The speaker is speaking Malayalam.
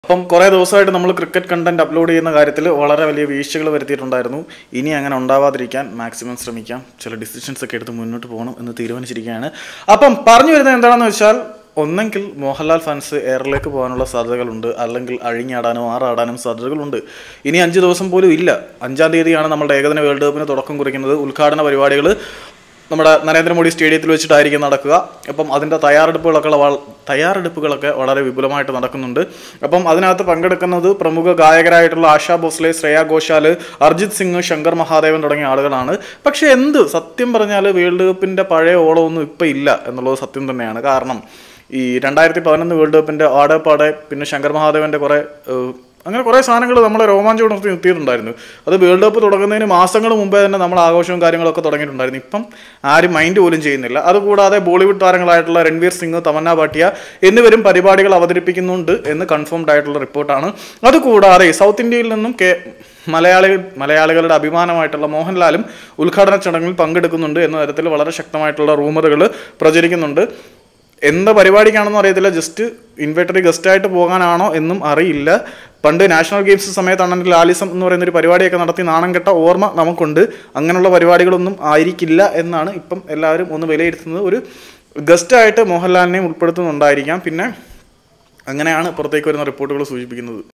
അപ്പം കുറേ ദിവസമായിട്ട് നമ്മൾ ക്രിക്കറ്റ് കണ്ടന്റ് അപ്ലോഡ് ചെയ്യുന്ന കാര്യത്തിൽ വളരെ വലിയ വീഴ്ചകൾ വരുത്തിയിട്ടുണ്ടായിരുന്നു ഇനി അങ്ങനെ ഉണ്ടാവാതിരിക്കാൻ മാക്സിമം ശ്രമിക്കാം ചില ഡിസിഷൻസ് ഒക്കെ എടുത്ത് മുന്നോട്ട് പോകണം എന്ന് തീരുമാനിച്ചിരിക്കുകയാണ് അപ്പം പറഞ്ഞു വരുന്നത് എന്താണെന്ന് വെച്ചാൽ ഒന്നെങ്കിൽ മോഹൻലാൽ ഫാൻസ് എയറിലേക്ക് പോകാനുള്ള സാധ്യതകളുണ്ട് അല്ലെങ്കിൽ അഴിഞ്ഞാടാനും ആറാടാനും സാധ്യതകളുണ്ട് ഇനി അഞ്ച് ദിവസം പോലും ഇല്ല അഞ്ചാം തീയതിയാണ് നമ്മുടെ ഏകദിന വേൾഡ് കപ്പിന് തുടക്കം കുറിക്കുന്നത് ഉദ്ഘാടന പരിപാടികൾ നമ്മുടെ നരേന്ദ്രമോദി സ്റ്റേഡിയത്തിൽ വെച്ചിട്ടായിരിക്കും നടക്കുക അപ്പം അതിൻ്റെ തയ്യാറെടുപ്പുകളൊക്കെ വള- തയ്യാറെടുപ്പുകളൊക്കെ വളരെ വിപുലമായിട്ട് നടക്കുന്നുണ്ട് അപ്പം അതിനകത്ത് പങ്കെടുക്കുന്നത് പ്രമുഖ ഗായകരായിട്ടുള്ള ആശാ ഭോസ്ലെ ശ്രേയ ഘോഷാൽ അർജിത് സിംഗ് ശങ്കർ മഹാദേവൻ തുടങ്ങിയ ആളുകളാണ് പക്ഷെ എന്ത് സത്യം പറഞ്ഞാൽ വേൾഡ് കപ്പിൻ്റെ പഴയ ഓളമൊന്നും ഇപ്പം ഇല്ല എന്നുള്ളത് സത്യം തന്നെയാണ് കാരണം ഈ രണ്ടായിരത്തി പതിനൊന്ന് വേൾഡ് കപ്പിൻ്റെ ആടെപ്പാടെ പിന്നെ ശങ്കർ മഹാദേവൻ്റെ കുറേ ഏഹ്, അങ്ങനെ കുറേ സാധനങ്ങൾ നമ്മളെ രോമാഞ്ചം ഉണർത്തി നിർത്തിയിട്ടുണ്ടായിരുന്നു അത് വേൾഡ് കപ്പ് തുടങ്ങുന്നതിന് മാസങ്ങൾ മുമ്പേ തന്നെ നമ്മൾ ആഘോഷവും കാര്യങ്ങളൊക്കെ തുടങ്ങിയിട്ടുണ്ടായിരുന്നു ഇപ്പം ആരും മൈൻഡ് പോലും ചെയ്യുന്നില്ല അതുകൂടാതെ ബോളിവുഡ് താരങ്ങളായിട്ടുള്ള രൺവീർ സിംഗ് തമന്ന ഭാട്ടിയ എന്നിവരും പരിപാടികൾ അവതരിപ്പിക്കുന്നുണ്ട് എന്ന് കൺഫേംഡ് ആയിട്ടുള്ള റിപ്പോർട്ടാണ് അതുകൂടാതെ സൗത്ത് ഇന്ത്യയിൽ നിന്നും കേ മലയാളി മലയാളികളുടെ അഭിമാനമായിട്ടുള്ള മോഹൻലാലും ഉദ്ഘാടന ചടങ്ങിൽ പങ്കെടുക്കുന്നുണ്ട് എന്ന തരത്തിൽ വളരെ ശക്തമായിട്ടുള്ള റൂമറുകൾ പ്രചരിക്കുന്നുണ്ട് എന്ത് പരിപാടിക്കാണെന്നും അറിയത്തില്ല ജസ്റ്റ് ഇൻവെർട്ടറി ഗസ്റ്റായിട്ട് പോകാനാണോ എന്നും അറിയില്ല പണ്ട് നാഷണൽ ഗെയിംസ് സമയത്താണെങ്കിൽ ലാലിസം എന്ന് പറയുന്ന ഒരു പരിപാടിയൊക്കെ നടത്തി നാണം കെട്ട ഓർമ്മ നമുക്കുണ്ട് അങ്ങനെയുള്ള പരിപാടികളൊന്നും ആയിരിക്കില്ല എന്നാണ് ഇപ്പം എല്ലാവരും ഒന്ന് വിലയിരുത്തുന്നത് ഒരു ഗസ്റ്റായിട്ട് മോഹൻലാലിനെയും ഉൾപ്പെടുത്തുന്നുണ്ടായിരിക്കാം പിന്നെ അങ്ങനെയാണ് പുറത്തേക്ക് വരുന്ന റിപ്പോർട്ടുകൾ സൂചിപ്പിക്കുന്നത്